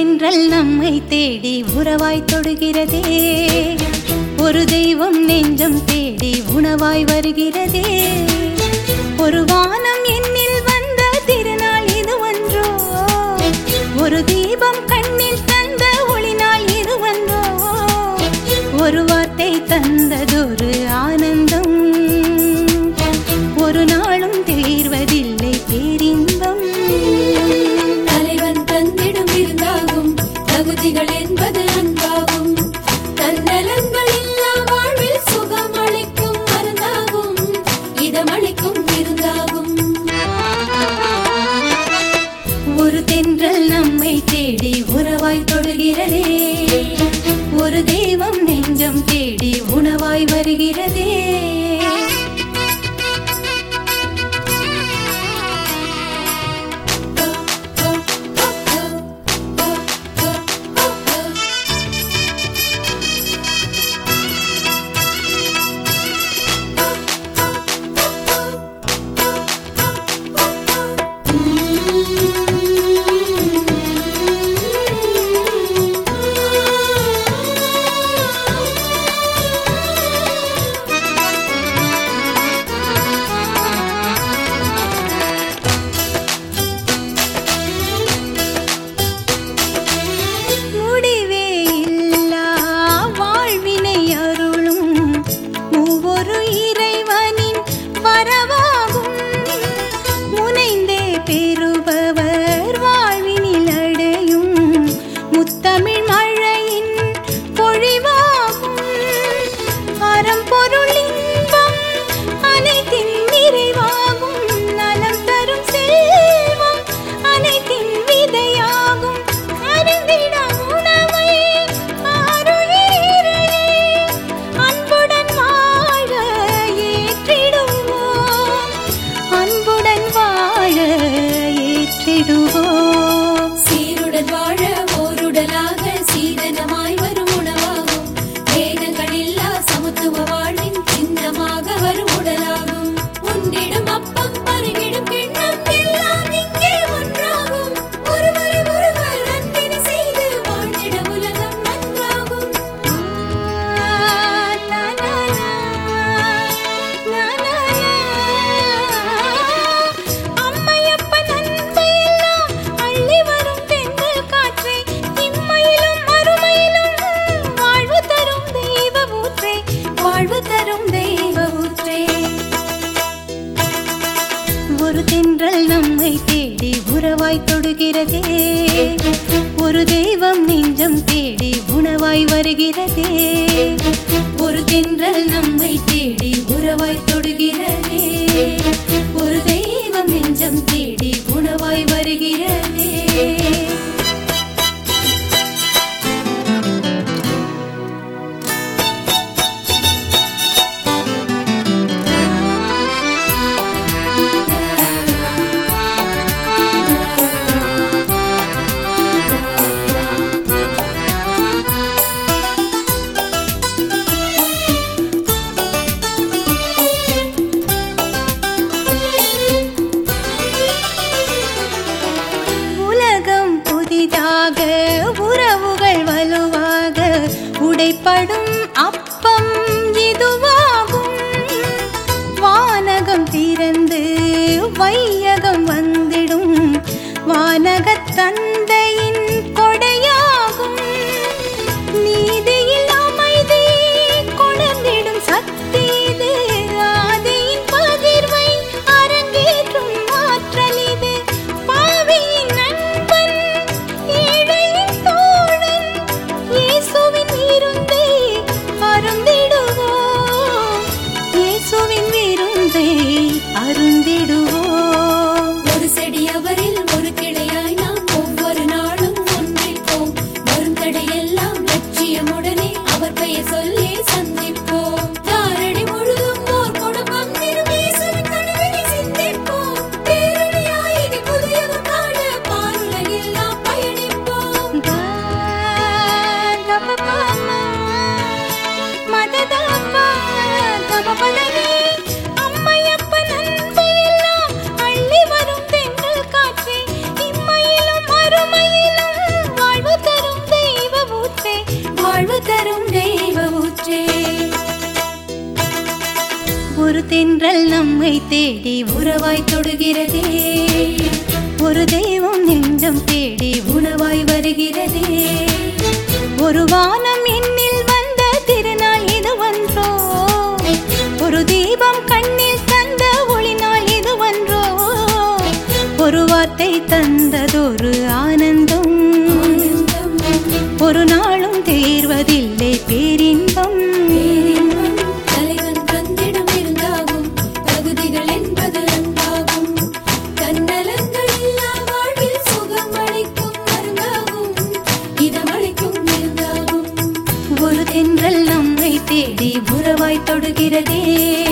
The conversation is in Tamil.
தென்றல் நம்மை தேடி உறவாய் தொடுகிறதே ஒரு தெய்வம் நெஞ்சம் தேடி உணவாய் வருகிறதே ஒரு வானம் என்னில் வந்த திருநாள் இது ஒன்றோ ஒரு தீபம் கண்ணில் தந்த ஒளிநாள் இது வந்தோ ஒரு வார்த்தை தந்ததொரு ஆனந்தம் ஒரு நாளும் தீர்வதில்லை பேரின்பம் தலைவன் தந்திடும் இருந்தாகும் தகுதிகள் என்பது அன்பாகும் தன்னலங்கள் இல்லா வாழ்வில் சுகம் அளிக்கும் மருந்தாகும் இதமளிக்கும் விருந்தாகும் ஒரு தென்றல் நம்மை தேடி உறவாய் தொடுகிறதே ஒரு தெய்வம் நெஞ்சம் தேடி உணவாய் வருகிறதே முடிவே இல்லா வாழ்வினை அருளும் ஒவ்வொரு இறைவனின் வரவாகும் முனைந்தே பெறுபவர் வாழ்வினில் அடையும் முத்தமிழ் மழையின் பொழிவாகும் அறம் பொருள் இன்பம் அனைத்தின் நிறைவாகும் நலம் தரும் செல்வம் அனைத்தின் விதையாகும் அறிந்திட உணவை ஆருயிரே அன்புடன் வாழ ஏற்றிடுவோம் அன்புடன் வாழ ஏற்றிடுவோம் சீருடன் வாழ ஓருடலாக சீதனமாய் வரும் உணவாகும் வேதங்கள் இல்லா சமத்துவ வாழ்வின் சின்னமாக வரும் உடலாகும் உன்னிடும் அப்பம் பருகிடும் கிண்ணம் எல்லாம் இங்கே ஒன்றாகும் ஒருவரை ஒருவர் அன்பினை செய்து வாழ்ந்திட உலகம் நன்றாகும் அம்மையப்பன் அன்பையெல்லாம் அள்ளி வரும் தென்றல் காற்றே இம்மையிலும் மறுமையிலும் வாழ்வு தரும் தெய்வ ஊற்றே வாழ்வு தரும் தெய்வ ஊற்றே ஒரு தென்றல் நம்மை தேடி உறவாய் தொடுகிறதே ஒரு தெய்வம் நெஞ்சம் தேடி உணவாய் வருகிறதே ஒரு தென்றல் நம்மை தேடி உறவாய் தொடுகிறதே ஒரு தெய்வம் நெஞ்சம் தேடி உணவாய் வருகிறதே உலகம் புதிதாக உறவுகள் வலுவாக உடைப்படும் அப்பம் இதுவாகும் வானகம் திறந்து வையகம் வந்திடும் வானகத் தந்தையின் கொடையாகும் நீதியில் அமைதி கொணர்ந்திடும் சக்தி இது ஆதியின் பகிர்வை அரங்கேற்றும் ஆற்றல் இது பாவியின் நண்பன் ஏழையின் தோழன் இயேசுவின் விருந்தை அருந்திடுவோம் இயேசுவின் விருந்தை அருந்திடுவோம் தென்றல் நம்மை தேடி உறவாய் தொடுகிறதே ஒரு தெய்வம் நெஞ்சம் தேடி உணவாய் வருகிறதே ஒரு வானம் என்னில் வந்த திருநாள் இது ஒன்றோ ஒரு தீபம் கண்ணில் தந்த ஒளிநாள் இது ஒன்றோ ஒரு வார்த்தை தந்ததொரு ஆனந்தம் ஆனந்தம் ஒரு நாளும் தேர்வதில்லை பேரின்பம் பேரின்பம் தலைவன் தந்திடம் இருந்தாகும் தகுதிகள் என்பது அன்பாகும் தன்னலங்கள் இல்லா வாழ்வில் சுகம் அளிக்கும் மருந்தாகும் இதமளிக்கும் விருந்தாகும் ஒரு தென்றல் நம்மை தேடி உறவாய் தொடுகிறதே